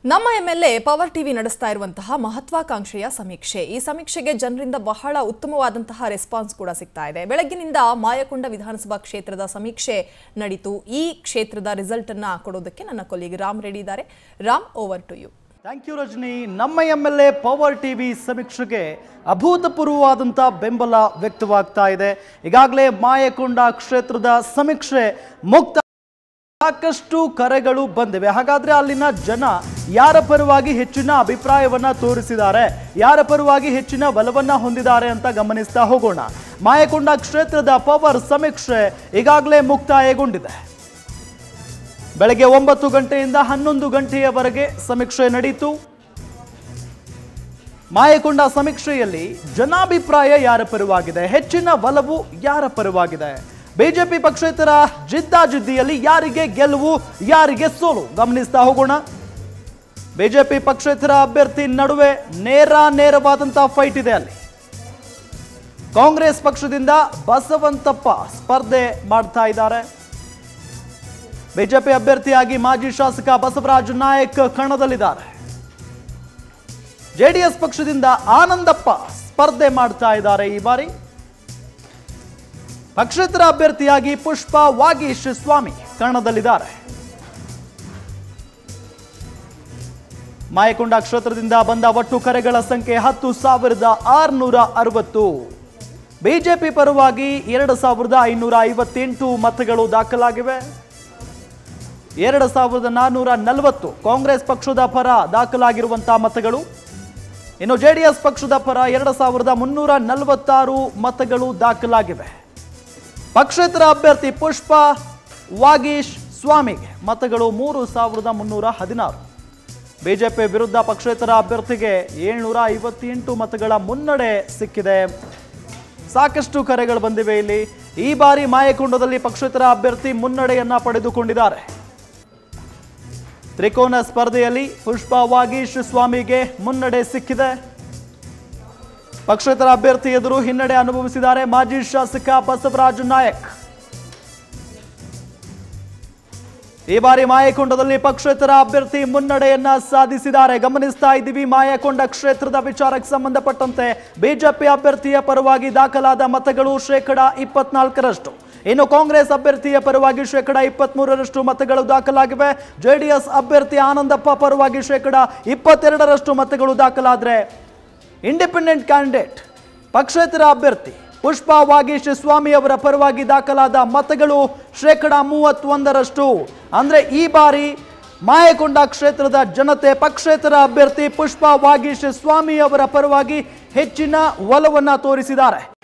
ನಮ್ಮ MLA power TV ನಡೆಸ್ತಾ ಇರುವಂತಹ ಮಹತ್ವಾಕಾಂಕ್ಷೆಯ ಸಮೀಕ್ಷೆ ಈ ಸಮೀಕ್ಷೆಗೆ ಜನರಿಂದ ಬಹಳ ಉತ್ತಮವಾದಂತಹ ರೆಸ್ಪಾನ್ಸ್ ಕೂಡ ಸಿಗ್ತಾ ಇದೆ ಬೆಳಗ್ಗಿನಿಂದ ಮಾಯಕೊಂಡ ವಿಧಾನಸಭಾ ಕ್ಷೇತ್ರದ ಸಮೀಕ್ಷೆ ನಡೀತು ಈ ಕ್ಷೇತ್ರದ ರಿಸಲ್ಟ್ ಅನ್ನ ಕೊಡೋದಕ್ಕೆ ನನ್ನ ಕೊಲ್ಲಿಗ್ ರಾಮ್ ರೆಡಿ ಇದ್ದಾರೆ Ram over to you thank you Rajani ನಮ್ಮ M L A power TV ಸಮೀಕ್ಷೆಗೆ ಅಭೂತಪೂರ್ವವಾದಂಥ ಬೆಂಬಲ ವ್ಯಕ್ತವಾಗ್ತಾ ಇದೆ ಈಗಾಗಲೇ ಮಾಯಕೊಂಡ ಕ್ಷೇತ್ರದ ಸಮೀಕ್ಷೆ ಮುಕ್ತ ಸಾಕಷ್ಟು ಕರೆಗಳು ಬಂದಿವೆ ಹಾಗಾದ್ರೆ ಅಲ್ಲಿನ ಜನ ಯಾರ ಪರವಾಗಿ ಹೆಚ್ಚಿನ ಅಭಿಪ್ರಾಯವನ್ನ ತೋರಿಸಿದ್ದಾರೆ ಯಾರ ಪರವಾಗಿ ಹೆಚ್ಚಿನ ಬಲವನ್ನ ಹೊಂದಿದ್ದಾರೆ ಅಂತ ಗಮನಿಸ್ತಾ ಹೋಗೋಣ ಮಾಯಕೊಂಡ ಕ್ಷೇತ್ರದ ಪವರ್ ಸಮೀಕ್ಷೆ ಈಗಾಗಲೇ ಮುಕ್ತಾಯಗೊಂಡಿದೆ ಬೆಳಗ್ಗೆ ಒಂಬತ್ತು ಗಂಟೆಯಿಂದ ಹನ್ನೊಂದು ಗಂಟೆಯವರೆಗೆ ಸಮೀಕ್ಷೆ ನಡೀತು ಮಾಯಕೊಂಡ ಸಮೀಕ್ಷೆಯಲ್ಲಿ ಜನಾಭಿಪ್ರಾಯ ಯಾರ ಪರವಾಗಿದೆ ಹೆಚ್ಚಿನ ಒಲವು ಯಾರ ಪರವಾಗಿದೆ ಬಿಜೆಪಿ ಪಕ್ಷೇತರ ಜಿದ್ದಾಜಿದ್ದಿಯಲ್ಲಿ ಯಾರಿಗೆ ಗೆಲುವು ಯಾರಿಗೆ ಸೋಲು ಗಮನಿಸ್ತಾ ಹೋಗೋಣ ಬಿಜೆಪಿ ಪಕ್ಷೇತರ ಅಭ್ಯರ್ಥಿ ನಡುವೆ ನೇರ ನೇರವಾದಂತಹ ಫೈಟ್ ಇದೆ ಅಲ್ಲಿ ಕಾಂಗ್ರೆಸ್ ಪಕ್ಷದಿಂದ ಬಸವಂತಪ್ಪ ಸ್ಪರ್ಧೆ ಮಾಡ್ತಾ ಇದ್ದಾರೆ ಬಿಜೆಪಿ ಅಭ್ಯರ್ಥಿಯಾಗಿ ಮಾಜಿ ಶಾಸಕ ಬಸವರಾಜ ನಾಯಕ್ ಕಣದಲ್ಲಿದ್ದಾರೆ ಜೆಡಿಎಸ್ ಪಕ್ಷದಿಂದ ಆನಂದಪ್ಪ ಸ್ಪರ್ಧೆ ಮಾಡ್ತಾ ಇದ್ದಾರೆ ಈ ಬಾರಿ ಪಕ್ಷೇತರ ಅಭ್ಯರ್ಥಿಯಾಗಿ ಪುಷ್ಪ ವಾಗೀಶ್ ಸ್ವಾಮಿ ಕಣದಲ್ಲಿದ್ದಾರೆ ಮಾಯಕೊಂಡ ಕ್ಷೇತ್ರದಿಂದ ಬಂದ ಒಟ್ಟು ಕರೆಗಳ ಸಂಖ್ಯೆ ಹತ್ತು ಸಾವಿರದ ಆರುನೂರ ಅರವತ್ತು ಬಿಜೆಪಿ ಪರವಾಗಿ ಎರಡು ಸಾವಿರದ ಐನೂರ ಐವತ್ತೆಂಟು ಮತಗಳು ದಾಖಲಾಗಿವೆ ಎರಡು ಸಾವಿರದ ನಾನ್ನೂರ ನಲವತ್ತು ಕಾಂಗ್ರೆಸ್ ಪಕ್ಷದ ಪರ ದಾಖಲಾಗಿರುವಂತಹ ಮತಗಳು ಇನ್ನು ಜೆಡಿಎಸ್ ಪಕ್ಷದ ಪರ ಎರಡು ಸಾವಿರದ ಮುನ್ನೂರ ನಲವತ್ತಾರು ಮತಗಳು ದಾಖಲಾಗಿವೆ ಪಕ್ಷೇತರ ಅಭ್ಯರ್ಥಿ ಪುಷ್ಪ ವಾಗೀಶ್ ಸ್ವಾಮಿಗೆ ಮತಗಳು ಮೂರು ಸಾವಿರದ ಮುನ್ನೂರ ಹದಿನಾರು ಬಿಜೆಪಿ ವಿರುದ್ಧ ಪಕ್ಷೇತರ ಅಭ್ಯರ್ಥಿಗೆ ಏಳ್ನೂರ ಐವತ್ತೆಂಟು ಮತಗಳ ಮುನ್ನಡೆ ಸಿಕ್ಕಿದೆ ಸಾಕಷ್ಟು ಕರೆಗಳು ಬಂದಿವೆ ಇಲ್ಲಿ ಈ ಬಾರಿ ಮಾಯಕೊಂಡದಲ್ಲಿ ಪಕ್ಷೇತರ ಅಭ್ಯರ್ಥಿ ಮುನ್ನಡೆಯನ್ನ ಪಡೆದುಕೊಂಡಿದ್ದಾರೆ ತ್ರಿಕೋನ ಸ್ಪರ್ಧೆಯಲ್ಲಿ ಪುಷ್ಪ ವಾಗೀಶ್ ಸ್ವಾಮಿಗೆ ಮುನ್ನಡೆ ಸಿಕ್ಕಿದೆ ಪಕ್ಷೇತರ ಅಭ್ಯರ್ಥಿ ಎದುರು ಹಿನ್ನಡೆ ಅನುಭವಿಸಿದ್ದಾರೆ ಮಾಜಿ ಶಾಸಕ ಬಸವರಾಜ ನಾಯಕ್ ಈ ಬಾರಿ ಮಾಯಕೊಂಡದಲ್ಲಿ ಪಕ್ಷೇತರ ಅಭ್ಯರ್ಥಿ ಮುನ್ನಡೆಯನ್ನ ಸಾಧಿಸಿದ್ದಾರೆ ಗಮನಿಸ್ತಾ ಇದ್ದೀವಿ ಮಾಯಕೊಂಡ ಕ್ಷೇತ್ರದ ವಿಚಾರಕ್ಕೆ ಸಂಬಂಧಪಟ್ಟಂತೆ ಬಿಜೆಪಿ ಅಭ್ಯರ್ಥಿಯ ಪರವಾಗಿ ದಾಖಲಾದ ಮತಗಳು ಶೇಕಡ ಇಪ್ಪತ್ನಾಲ್ಕರಷ್ಟು ಇನ್ನು ಕಾಂಗ್ರೆಸ್ ಅಭ್ಯರ್ಥಿಯ ಪರವಾಗಿ ಶೇಕಡ ಇಪ್ಪತ್ಮೂರರಷ್ಟು ಮತಗಳು ದಾಖಲಾಗಿವೆ ಜೆಡಿಎಸ್ ಅಭ್ಯರ್ಥಿ ಆನಂದಪ್ಪ ಪರವಾಗಿ ಶೇಕಡ ಇಪ್ಪತ್ತೆರಡರಷ್ಟು ಮತಗಳು ದಾಖಲಾದ್ರೆ ಇಂಡಿಪೆಂಡೆಂಟ್ ಕ್ಯಾಂಡಿಡೇಟ್ ಪಕ್ಷೇತರ ಅಭ್ಯರ್ಥಿ ಪುಷ್ಪ ವಾಗೀಶ್ ಸ್ವಾಮಿ ಅವರ ಪರವಾಗಿ ದಾಖಲಾದ ಮತಗಳು ಶೇಕಡ ಮೂವತ್ತೊಂದರಷ್ಟು ಅಂದ್ರೆ ಈ ಬಾರಿ ಮಾಯಕೊಂಡ ಕ್ಷೇತ್ರದ ಜನತೆ ಪಕ್ಷೇತರ ಅಭ್ಯರ್ಥಿ ಪುಷ್ಪ ವಾಗೀಶ್ ಸ್ವಾಮಿ ಅವರ ಪರವಾಗಿ ಹೆಚ್ಚಿನ ಒಲವನ್ನ ತೋರಿಸಿದ್ದಾರೆ